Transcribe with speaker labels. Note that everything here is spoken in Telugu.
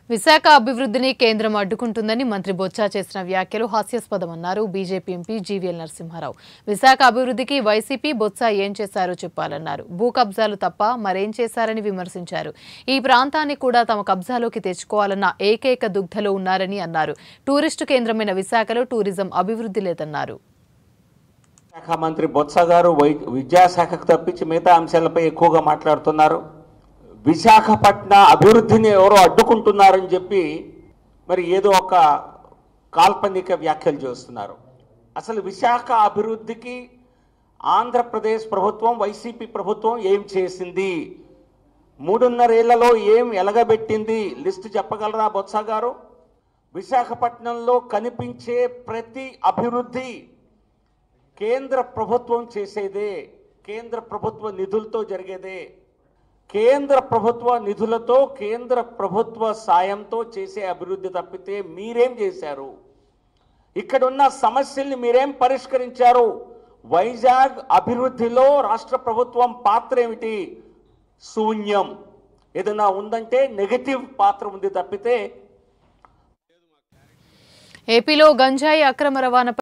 Speaker 1: విశాఖ అభివృద్ధిని కేంద్రం అడ్డుకుంటుందని మంత్రి బొత్స చేసిన వ్యాఖ్యలు హాస్యాస్పదమన్నారు BJP MP GVL Narasimharao Visakha అభివృద్ధికి వైసీపీ బొత్స ఏం చేశారో చెప్పాలన్నారు భూ కబ్జాలు తప్ప మరేం చేశారని విమర్శించారు ఈ ప్రాంతాన్ని కూడా తమ కబ్జాలోకి తెచ్చుకోవాలన్న ఏకైక దుగ్ధలో ఉన్నారని అన్నారు టూరిస్టు కేంద్రమైన విశాఖలో టూరిజం అభివృద్ధి లేదన్నారు
Speaker 2: శాఖ మంత్రి బొత్స గారు వై విద్యాశాఖకు తప్పించి మిగతా అంశాలపై ఎక్కువగా మాట్లాడుతున్నారు విశాఖపట్న అభివృద్ధిని ఎవరో అడ్డుకుంటున్నారని చెప్పి మరి ఏదో ఒక కాల్పనిక వ్యాఖ్యలు చేస్తున్నారు అసలు విశాఖ అభివృద్ధికి ఆంధ్రప్రదేశ్ ప్రభుత్వం వైసీపీ ప్రభుత్వం ఏం చేసింది మూడున్నరేళ్లలో ఏం ఎలగబెట్టింది లిస్టు చెప్పగలరా బొత్స గారు విశాఖపట్నంలో కనిపించే ప్రతి అభివృద్ధి కేంద్ర ప్రభుత్వం చేసేదే కేంద్ర ప్రభుత్వ నిధులతో జరిగేదే కేంద్ర ప్రభుత్వ నిధులతో కేంద్ర ప్రభుత్వ సాయంతో చేసే అభివృద్ధి తప్పితే మీరేం చేశారు ఇక్కడున్న సమస్యల్ని మీరేం పరిష్కరించారు వైజాగ్ అభివృద్ధిలో రాష్ట్ర ప్రభుత్వం పాత్ర ఏమిటి శూన్యం ఏదైనా ఉందంటే నెగటివ్ పాత్ర ఉంది తప్పితే
Speaker 1: ఏపీలో గంజాయి అక్రమ రవాణా